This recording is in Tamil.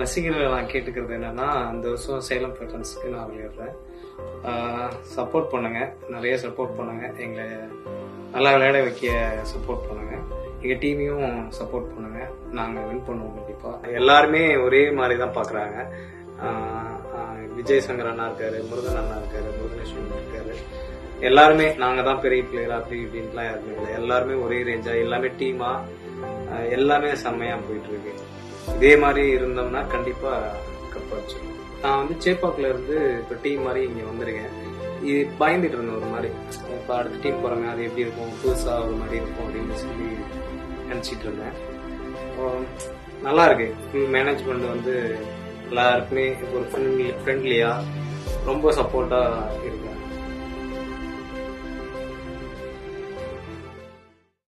ரசிகர்களை நான் கேட்டுக்கிறது என்னன்னா இந்த வருஷம் சேலம் பேட்டர்ன்ஸ்க்கு நான் விளையாடுறேன் சப்போர்ட் பண்ணுங்க நிறைய சப்போர்ட் பண்ணுங்க எங்களை நல்லா விளையாட வைக்க சப்போர்ட் பண்ணுங்க எங்க டீமையும் சப்போர்ட் பண்ணுங்க நாங்க வின் பண்ணுவோம் கண்டிப்பா எல்லாருமே ஒரே மாதிரி தான் பாக்குறாங்க ஆஹ் ஆஹ் விஜய் சங்கர் அண்ணா இருக்காரு முருகன் அண்ணா இருக்காரு முருகனேஸ்வரன் இருக்காரு எல்லாருமே நாங்க தான் பெரிய பிளேயர் அப்படி இப்படின்ட்டுலாம் யாருமே இல்லை எல்லாருமே ஒரே ரேஞ்சா எல்லாமே டீமா எல்லாமே செம்மையா போயிட்டு இருக்கு இதே மாதிரி இருந்தோம்னா கண்டிப்பா கப் அடிச்சிடும் நான் வந்து சேப்பாக்குல இருந்து இப்போ டீம் மாதிரி இங்க வந்திருக்கேன் இது பயந்துட்டு இருந்தேன் ஒரு மாதிரி இப்போ அடுத்த டீம் போறாங்க அது எப்படி இருக்கும் புதுசா ஒரு மாதிரி இருக்கும் அப்படின்னு சொல்லி நினைச்சிட்டு இருந்தேன் இப்போ நல்லா இருக்கு ஃபுல் மேனேஜ்மெண்ட் வந்து எல்லாருக்குமே ஒரு ஃப்ரெண்ட்லி ஃப்ரெண்ட்லியா ரொம்ப சப்போர்ட்டா இருக்காங்க